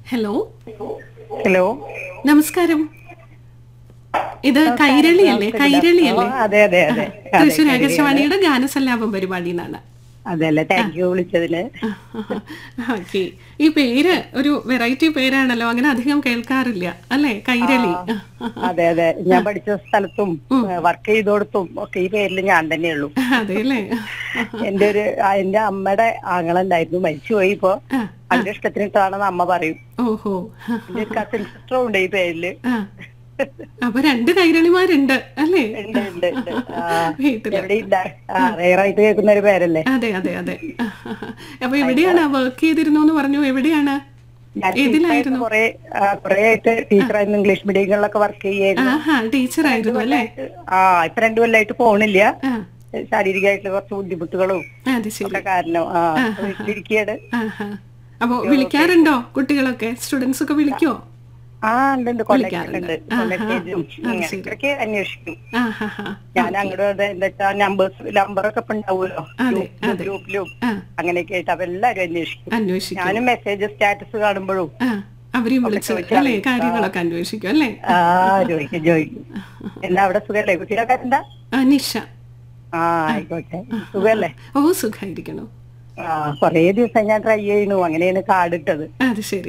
Hello hello നമസ്കാരം ഇത് കൈരളി അല്ലേ കൈരളി ആ, അല്ലേ അതെ അതെ അതെ തൃശ്ശൂർ ആകാശവാണിയുടെ ഗാനസല്ലാപം പരിപാടി എന്നാണ് അതെല്ലേ താങ്ക് യു വിളിച്ചതിന് ഓക്കെ ഈ പേര് ഒരു വെറൈറ്റി പേരാണല്ലോ അങ്ങനെ അധികം കേൾക്കാറില്ല അല്ലേ കൈരളി അതെ അതെ ഞാൻ പഠിച്ച സ്ഥലത്തും വർക്ക് ചെയ്തോടത്തും ഒക്കെ ഈ പേരിൽ ഞാൻ തന്നെയുള്ളൂ അതെ അല്ലേ എന്റെ ഒരു ആ, എന്റെ അമ്മയുടെ ആങ്ങളുണ്ടായിരുന്നു മരിച്ചുപോയി ഇപ്പൊ ആ, അതിന്റെ ഇഷ്ടത്തിനിട്ടാണെന്ന് അമ്മ പറയും ഓഹോ എന്റെ ഒരു കസിൻ സിസ്റ്ററും ഉണ്ട് ഈ പേരില് ആ അപ്പൊ രണ്ട് കൈരളിമാരുണ്ട് അല്ലേ ഉണ്ട് ഉണ്ട് ഉണ്ട് ആ, വീട്ടില് എവിടെ ഇല്ല റയറായിട്ട് കേൾക്കുന്ന ഒരു പേരല്ലേ അതെ അതെ അതെ അപ്പൊ എവിടെയാണ് വർക്ക് ചെയ്തിരുന്നു എന്ന് പറഞ്ഞു എവിടെയാണ് ഞാൻ ഏതിലായിരുന്നു കുറെ കുറെ ആയിട്ട് ടീച്ചറായിരുന്നു ഇംഗ്ലീഷ് മീഡിയങ്ങളിലൊക്കെ വർക്ക് ചെയ്യായിരുന്നു ആഹാ ടീച്ചർ ആയിരുന്നു അല്ലേ ആ ഇപ്പൊ രണ്ടു കൊല്ലായിട്ട് പോണില്ല ആ ശാരീരികമായിട്ടുള്ള കുറച്ച് ബുദ്ധിമുട്ടുകളും അത് ശരി ഒക്കെ കാരണം ആ വീട്ടിലിരിക്കുകയാണ് ആഹാ അപ്പൊ വിളിക്കാറുണ്ടോ കുട്ടികളൊക്കെ സ്റ്റുഡൻസ് ഒക്കെ വിളിക്കോ ആ ഉണ്ട് ഉണ്ട് വിളിക്കാറുണ്ട്. കൊല്ലം കോളേജും ഇടയ്ക്ക് അന്വേഷിക്കും ആഹാ ഞാൻ അങ്ങോട്ട് എന്താ വെച്ചാ നമ്പേഴ്സ് നമ്പറൊക്കെ ഇപ്പൊ ഉണ്ടാവുമല്ലോ അതെ അതെ ഗ്രൂപ്പിലും ആ അങ്ങനെയൊക്കെ ആയിട്ട് അപ്പൊ എല്ലാരും അന്വേഷിക്കും അന്വേഷിക്കും ഞാനും മെസ്സേജ് സ്റ്റാറ്റസ് കാണുമ്പോഴും ആ അവരെയും വിളിച്ച് അല്ലേ കാര്യങ്ങളൊക്കെ അന്വേഷിക്കും അല്ലേ ആ ചോദിക്കും ചോദിക്കും എന്നാ അവിടെ സുഖല്ലേ കുട്ടികളൊക്കെ എന്താ ആ, നിഷ ആ ആയിക്കോട്ടെ സുഖല്ലേ ഓ സുഖായിരിക്കണു ആ കൊറേ ദിവസം ഞാൻ ട്രൈ ചെയ്യണു അങ്ങനെയാണ് കാർഡ് ഇട്ടത് അത് ശരി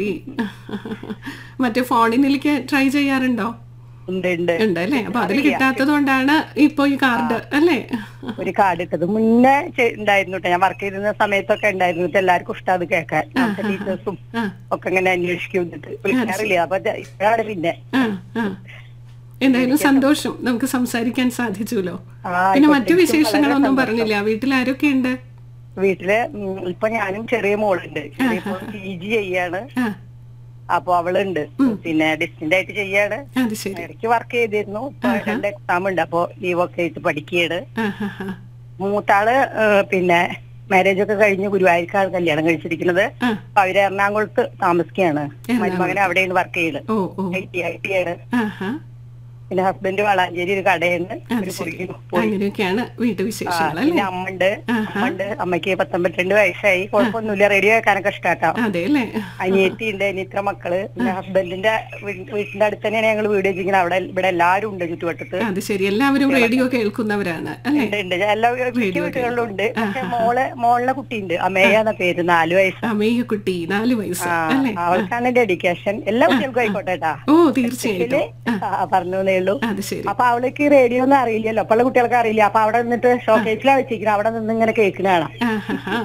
മറ്റേ ഫോണിലേക്ക് ട്രൈ ചെയ്യാറുണ്ടോ ഉണ്ട് ഉണ്ട് ഉണ്ട് അല്ലേ അപ്പൊ അതിൽ കിട്ടാത്തത് കൊണ്ടാണ് ഇപ്പൊ ഈ കാർഡ് അല്ലേ ഒരു കാർഡ് ഇട്ടത് മുന്നേ ചെ- ഉണ്ടായിരുന്നു ട്ടോ. ഞാൻ വർക്ക് ചെയ്തിരുന്ന സമയത്തൊക്കെ ഉണ്ടായിരുന്നു എന്നിട്ട് എല്ലാവർക്കും ഇഷ്ടം അത് കേൾക്കാൻ ടീച്ചേഴ്സും ആ ഒക്കെ ഇങ്ങനെ അന്വേഷിക്കും എന്നിട്ട് വിളിക്കാറില്ല അപ്പൊ ഇത് ഇപ്പോഴാണ് പിന്നെ ആ ആ എന്തായാലും സന്തോഷം നമുക്ക് സംസാരിക്കാൻ സാധിച്ചുല്ലോ ആ, പിന്നെ മറ്റു വിശേഷങ്ങളൊന്നും പറഞ്ഞില്ല വീട്ടിൽ ആരൊക്കെ ഉണ്ട് വീട്ടില് ഉം, ഇപ്പൊ ഞാനും ചെറിയ മോളുണ്ട് ഇപ്പൊ പി ജി ചെയ്യാണ് ആ അപ്പൊ അവളുണ്ട് പിന്നെ ഡിസ്റ്റന്റ് ആയിട്ട് ചെയ്യാണ് അത് ശരി ഇടയ്ക്ക് വർക്ക് ചെയ്തിരുന്നു ഇപ്പൊ രണ്ട് എക്സാം ഉണ്ട് അപ്പൊ ലീവ് ഒക്കെ ആയിട്ട് പഠിക്കുകയാണ് ആ ഹാ ഹാ മൂത്താള് ഏഹ്, പിന്നെ മാരേജ് ഒക്കെ കഴിഞ്ഞ് ഗുരുവായൂർക്കാണ് കല്യാണം കഴിച്ചിരിക്കുന്നത് ആ അപ്പൊ അവര് എറണാകുളത്ത് താമസിക്കുകയാണ് മരുമകൻ അവിടെയാണ് വർക്ക് ചെയ്യുന്നത് ഓ ഓ ഐ ടി ഐ ടി ആണ് ആ ഹാ പിന്നെ ഹസ്ബൻഡ് വളാഞ്ചേരി ഒരു കടയാണ് അത് ഒരു ശരി കുടിക്കുന്നു. പോയി അങ്ങനെയൊക്കെയാണ് വീട്ടുവിശേഷങ്ങൾ പിന്നെ അല്ലേ അമ്മണ്ട് അമ്മണ്ട് അമ്മയ്ക്ക് പത്തൊമ്പത്തിരണ്ട് വയസ്സായി കുഴപ്പമൊന്നുമില്ല റേഡിയോ കേൾക്കാനൊക്കെ ഇഷ്ടാട്ടോ അതെ അല്ലേ അനിയത്തി ഉണ്ട് അനിയത്ര മക്കള് പിന്നെ ഹസ്ബൻഡിന്റെ വീ- വീടിന്റെ അടുത്ത് തന്നെയാണ് ഞങ്ങൾ വീട് വെച്ചിരിക്കുന്നത് അവിടെ ഇവിടെ എല്ലാവരും ഉണ്ട് ചുറ്റുവട്ടത്ത് അത് ശരി എല്ലാവരും റേഡിയോ കേൾക്കുന്നവരാണ് അല്ലേ ഉണ്ട് ഉണ്ട് എല്ലാ മിക്ക വീട്ടുകളിലും ഉണ്ട് പക്ഷെ മോളെ മോളിലെ കുട്ടിയുണ്ട് അമേയ എന്ന പേര് നാല് വയസ്സ് അമേയക്കുട്ടി നാല് വയസ്സ് ആ, അല്ലേ അവൾക്കാണ് ഡെഡിക്കേഷൻ എല്ലാ കുട്ടികൾക്കും ആയിക്കോട്ടെ കേട്ടാ ഓ തീർച്ചയായിട്ടും പറഞ്ഞു ഉള്ളൂ അത് ശരി അപ്പൊ അവൾക്ക് റേഡിയോ ഒന്നും അറിയില്ലല്ലോ അപ്പൊ ഉള്ള കുട്ടികൾക്ക് അറിയില്ല അപ്പൊ അവിടെ നിന്നിട്ട് ഷോക്കേസിലാണ് വെച്ചിരിക്കുന്നത് അവിടെ നിന്ന് ഇങ്ങനെ കേൾക്കുന്ന കാണാം ആഹാഹാ.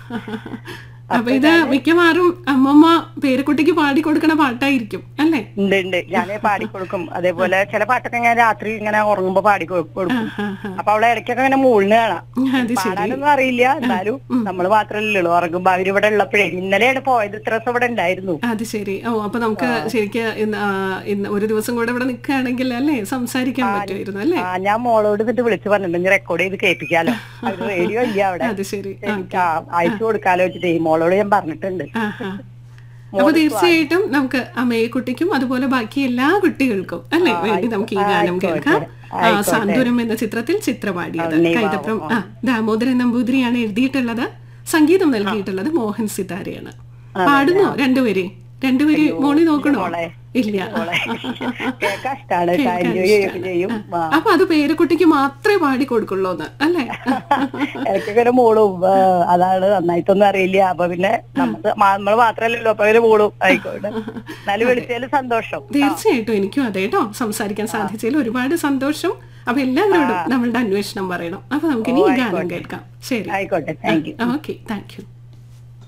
അപ്പൊ ഇത് മിക്കവാറും അമ്മമ്മ പേരക്കുട്ടിക്ക് പാടി കൊടുക്കണ പാട്ടായിരിക്കും അല്ലേ ഉണ്ട് ഉണ്ട് ഞാൻ പാടിക്കൊടുക്കും അതേപോലെ ചില പാട്ടൊക്കെ ഞാൻ രാത്രി ഇങ്ങനെ ഉറങ്ങുമ്പോ പാടി കൊ- കൊടുക്കും ആഹാഹാ. അപ്പൊ അവളെ ഇടയ്ക്കൊക്കെ ഇങ്ങനെ മൂളിന് കാണാം അത് ശരി പാടാനൊന്നും അറിയില്ല എന്നാലും നമ്മൾ മാത്രമല്ലല്ലോ ഉറങ്ങുമ്പോ അവരിവിടെ ഉള്ളപ്പോഴേ ഇന്നലെയാണ് പോയത് ഇത്ര ദിവസം ഇവിടെ ഉണ്ടായിരുന്നു അത് ശരി ഓ അപ്പൊ നമുക്ക് ശരിക്ക് ഇന്ന് ആ, ഇന്ന് ഒരു ദിവസം കൂടെ ഇവിടെ നിൽക്കുകയാണെങ്കിൽ അല്ലേ സംസാരിക്കാൻ പറ്റുമായിരുന്നു അല്ലേ ആ ഞാൻ മോളോട് എന്നിട്ട് വിളിച്ചു പറഞ്ഞിട്ടുണ്ട് റെക്കോർഡ് ചെയ്ത് കേൾപ്പിക്കാലോ അവര് റേഡിയോ ഇല്ല അവിടെ അത് ശരി എനിക്ക് ആ- അയച്ചു കൊടുക്കാലോ വെച്ചിട്ട് മോളോട് ഞാൻ പറഞ്ഞിട്ടുണ്ട് ആഹാ. അപ്പൊ തീർച്ചയായിട്ടും നമുക്ക് അമ്മയെക്കുട്ടിക്കും അതുപോലെ ബാക്കി എല്ലാ കുട്ടികൾക്കും അല്ലേ വേണ്ടി നമുക്ക് ഈ ഗാനം കേൾക്കാം ആ, സാന്ത്വനം എന്ന ചിത്രത്തിൽ ചിത്രപാടിയത് കൈതപ്രം ആ ദാമോദരൻ നമ്പൂതിരിയാണ് എഴുതിയിട്ടുള്ളത് സംഗീതം നൽകിയിട്ടുള്ളത് മോഹൻ സിതാരയാണ് പാടുന്നോ രണ്ടുപേരെ രണ്ടുപേര് മോളി നോക്കണോ മോളെ. ഇല്ല കേൾക്കാൻ ഇഷ്ടാണ് എൻജോയ് ചെയ്യുകയൊക്കെ ചെയ്യും ആ. അപ്പൊ അത് പേരക്കുട്ടിക്ക് മാത്രമേ പാടി കൊടുക്കുള്ളൂന്ന് അല്ലേ ഇടയ്ക്കൊക്കെ മോളും ആ, അതാണ് നന്നായിട്ടൊന്നും അറിയില്ല അപ്പൊ പിന്നെ നമുക്ക് നമ്മൾ മാത്രല്ലല്ലോ അപ്പൊ അവര് മോളും ആയിക്കോട്ടെ എന്നാലും വിളിച്ചാലും സന്തോഷം തീർച്ചയായിട്ടും എനിക്കും അതെ കേട്ടോ സംസാരിക്കാൻ സാധിച്ചതിൽ ഒരുപാട് സന്തോഷം അപ്പൊ എല്ലാവരോടും നമ്മളുടെ അന്വേഷണം പറയണം അപ്പൊ നമുക്കിനി ഈ ഗാനം കേൾക്കാം ശരി ആയിക്കോട്ടെ thank you okay thank U